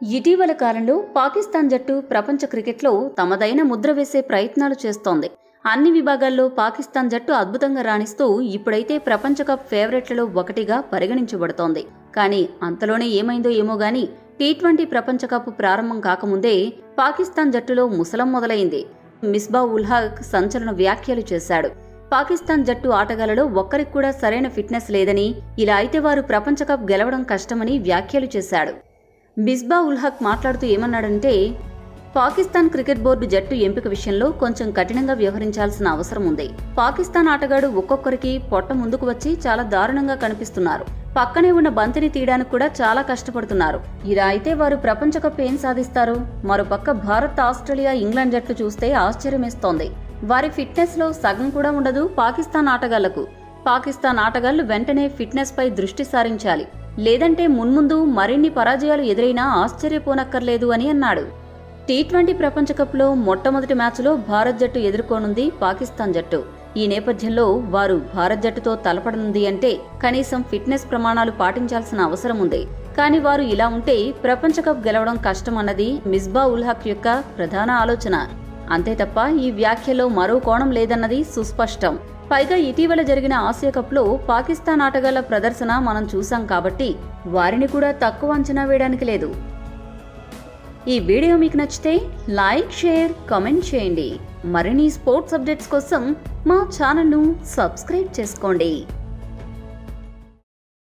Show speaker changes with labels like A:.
A: ఇటీవల కాలంలో పాకిస్తాన్ జట్టు ప్రపంచ క్రికెట్లో తమదైన ముద్ర వేసే ప్రయత్నాలు చేస్తోంది అన్ని విభాగాల్లో పాకిస్తాన్ జట్టు అద్భుతంగా రాణిస్తూ ఇప్పుడైతే ప్రపంచ కప్ ఫేవరెట్లలో ఒకటిగా పరిగణించబడుతోంది కానీ అంతలోనే ఏమైందో ఏమో గాని టీ ట్వంటీ ప్రపంచ కప్ ప్రారంభం కాకముందే పాకిస్తాన్ జట్టులో ముసలం మొదలైంది మిస్బా ఉల్ హక్ సంచలన వ్యాఖ్యలు చేశాడు పాకిస్తాన్ జట్టు ఆటగాళ్లలో ఒక్కరికి కూడా సరైన ఫిట్నెస్ లేదని ఇలా అయితే వారు ప్రపంచ కప్ గెలవడం కష్టమని వ్యాఖ్యలు చేశాడు మిస్బా ఉల్ హక్ మాట్లాడుతూ ఏమన్నాడంటే పాకిస్తాన్ క్రికెట్ బోర్డు జట్టు ఎంపిక విషయంలో కొంచెం కఠినంగా వ్యవహరించాల్సిన అవసరం ఉంది పాకిస్తాన్ ఆటగాడు ఒక్కొక్కరికి పొట్ట ముందుకు వచ్చి చాలా దారుణంగా కనిపిస్తున్నారు పక్కనే ఉన్న బంతిని తీయడానికి కూడా చాలా కష్టపడుతున్నారు ఇలా అయితే వారు ప్రపంచ కప్ ఏం సాధిస్తారు మరోపక్క భారత్ ఆస్ట్రేలియా ఇంగ్లాండ్ జట్లు చూస్తే ఆశ్చర్యమేస్తోంది వారి ఫిట్నెస్ లో సగం కూడా ఉండదు పాకిస్తాన్ ఆటగాళ్లకు పాకిస్తాన్ ఆటగాళ్లు వెంటనే ఫిట్నెస్ పై దృష్టి సారించాలి లేదంటే మున్ముందు మరిన్ని పరాజయాలు ఎదురైనా ఆశ్చర్యపోనక్కర్లేదు అని అన్నాడు టీ ట్వంటీ ప్రపంచ కప్లో మొట్టమొదటి మ్యాచ్లో భారత్ జట్టు ఎదుర్కోనుంది పాకిస్తాన్ జట్టు ఈ నేపథ్యంలో వారు భారత్ జట్టుతో తలపడనుంది అంటే కనీసం ఫిట్నెస్ ప్రమాణాలు పాటించాల్సిన అవసరం ఉంది కానీ వారు ఇలా ఉంటే ప్రపంచ కప్ గెలవడం కష్టమన్నది మిస్బా ఉల్ హక్ యొక్క ప్రధాన ఆలోచన అంతే తప్ప ఈ వ్యాఖ్యలో మరో కోణం లేదన్నది సుస్పష్టం పైగా ఇటీవల జరిగిన ఆసియా కప్లో పాకిస్తాన్ ఆటగాళ్ల ప్రదర్శన మనం చూసాం కాబట్టి వారిని కూడా తక్కువ అంచనా వేయడానికి లేదు ఈ వీడియో మీకు నచ్చితే లైక్ షేర్ కామెంట్ చేయండి మరిన్ని స్పోర్ట్స్ అప్డేట్స్ కోసం మా ఛానల్ను సబ్స్క్రైబ్ చేసుకోండి